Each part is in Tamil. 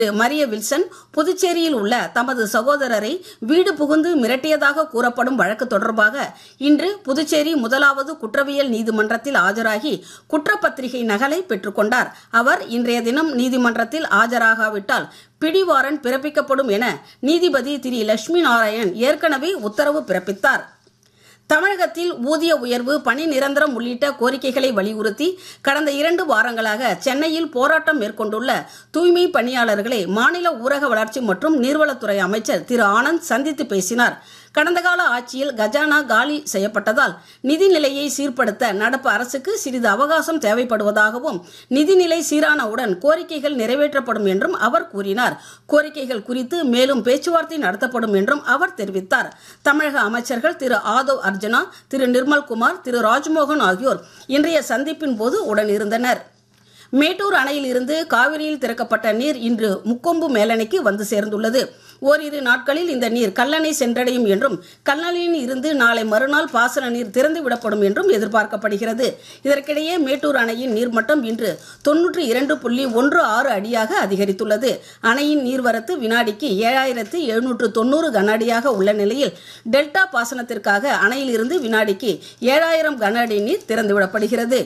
மரிய வில்சன் புதுச்சேரியில் உள்ள தமது சகோதரரை வீடு புகுந்து மிரட்டியதாக கூறப்படும் வழக்கு தொடர்பாக இன்று புதுச்சேரி முதலாவது குற்றவியல் நீதிமன்றத்தில் ஆஜராகி குற்றப்பத்திரிகை நகலை பெற்றுக்கொண்டார் அவர் இன்றைய தினம் நீதிமன்றத்தில் ஆஜராகாவிட்டால் பிடிவாரண்ட் பிறப்பிக்கப்படும் என நீதிபதி திரு லட்சுமி நாராயண் ஏற்கனவே உத்தரவு பிறப்பித்தார் தமிழகத்தில் ஊதிய உயர்வு பணி நிரந்தரம் உள்ளிட்ட கோரிக்கைகளை வலியுறுத்தி கடந்த இரண்டு வாரங்களாக சென்னையில் போராட்டம் மேற்கொண்டுள்ள தூய்மை பணியாளர்களை மாநில ஊரக வளர்ச்சி மற்றும் நீர்வளத்துறை அமைச்சர் திரு ஆனந்த் சந்தித்து பேசினார் கடந்த கால ஆட்சியில் கஜானா காலி செய்யப்பட்டதால் நிதிநிலையை சீர்படுத்த நடப்பு அரசுக்கு சிறிது அவகாசம் தேவைப்படுவதாகவும் நிதிநிலை சீரானவுடன் கோரிக்கைகள் நிறைவேற்றப்படும் என்றும் அவர் கூறினார் கோரிக்கைகள் குறித்து மேலும் பேச்சுவார்த்தை நடத்தப்படும் என்றும் அவர் தெரிவித்தார் தமிழக அமைச்சர்கள் திரு ஆதவ் அர்ஜுனா திரு நிர்மல்குமார் திரு ராஜ்மோகன் ஆகியோர் இன்றைய சந்திப்பின் போது உடனிருந்தனர் மேட்டூர் அணையில் இருந்து காவிரியில் திறக்கப்பட்ட நீர் இன்று முக்கொம்பு மேலணைக்கு வந்து சேர்ந்துள்ளது ஓரிரு நாட்களில் இந்த நீர் கல்லணை சென்றடையும் என்றும் கல்லணையில் இருந்து நாளை மறுநாள் பாசன நீர் திறந்து விடப்படும் என்றும் எதிர்பார்க்கப்படுகிறது இதற்கிடையே மேட்டூர் அணையின் நீர்மட்டம் இன்று தொன்னூற்றி இரண்டு புள்ளி ஒன்று ஆறு அடியாக அதிகரித்துள்ளது அணையின் நீர்வரத்து வினாடிக்கு ஏழாயிரத்து எழுநூற்று தொண்ணூறு கன அடியாக உள்ள நிலையில் டெல்டா பாசனத்திற்காக அணையிலிருந்து வினாடிக்கு ஏழாயிரம் கன அடி நீர் திறந்துவிடப்படுகிறது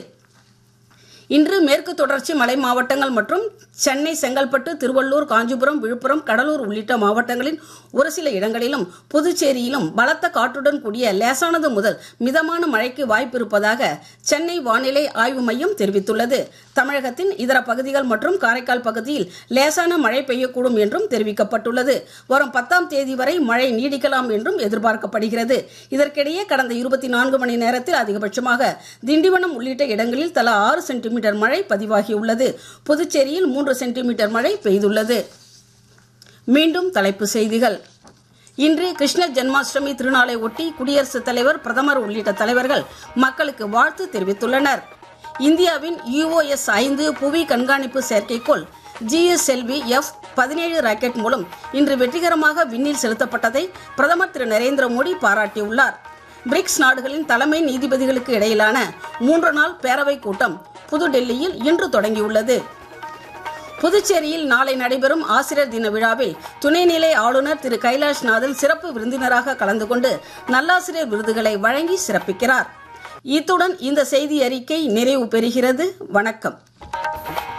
இன்று மேற்கு தொடர்ச்சி மலை மாவட்டங்கள் மற்றும் சென்னை செங்கல்பட்டு திருவள்ளூர் காஞ்சிபுரம் விழுப்புரம் கடலூர் உள்ளிட்ட மாவட்டங்களின் ஒரு சில இடங்களிலும் புதுச்சேரியிலும் பலத்த காற்றுடன் கூடிய லேசானது முதல் மிதமான மழைக்கு வாய்ப்பு இருப்பதாக சென்னை வானிலை ஆய்வு மையம் தெரிவித்துள்ளது தமிழகத்தின் இதர பகுதிகள் மற்றும் காரைக்கால் பகுதியில் லேசான மழை பெய்யக்கூடும் என்றும் தெரிவிக்கப்பட்டுள்ளது வரும் பத்தாம் தேதி வரை மழை நீடிக்கலாம் என்றும் எதிர்பார்க்கப்படுகிறது இதற்கிடையே கடந்த இருபத்தி நான்கு மணி நேரத்தில் அதிகபட்சமாக திண்டிவனம் உள்ளிட்ட இடங்களில் தலா ஆறு சென்டிமீட்டர் மழை பதிவாகியுள்ளது புதுச்சேரியில் மூன்று சென்டிமீட்டர் மழை பெய்துள்ளது மீண்டும் தலைப்புச் செய்திகள் இன்று கிருஷ்ண ஜென்மாஷ்டமி திருநாளை ஒட்டி குடியரசுத் தலைவர் பிரதமர் உள்ளிட்ட தலைவர்கள் மக்களுக்கு வாழ்த்து தெரிவித்துள்ளனர் இந்தியாவின் யுஓஎஸ் ஐந்து புவி கண்காணிப்பு செயற்கைக்கோள் ஜிஎஸ்எல்வி எஃப் பதினேழு ராக்கெட் மூலம் இன்று வெற்றிகரமாக விண்ணில் செலுத்தப்பட்டதை பிரதமர் திரு நரேந்திர மோடி பாராட்டியுள்ளார் பிரிக்ஸ் நாடுகளின் தலைமை நீதிபதிகளுக்கு இடையிலான மூன்று நாள் பேரவைக் கூட்டம் புதுடெல்லியில் இன்று தொடங்கியுள்ளது புதுச்சேரியில் நாளை நடைபெறும் ஆசிரியர் தின விழாவில் துணைநிலை ஆளுநர் திரு கைலாஷ் நாதல் சிறப்பு விருந்தினராக கலந்து கொண்டு நல்லாசிரியர் விருதுகளை வழங்கி சிறப்பிக்கிறார் இத்துடன் இந்த செய்தி அறிக்கை நிறைவு பெறுகிறது வணக்கம்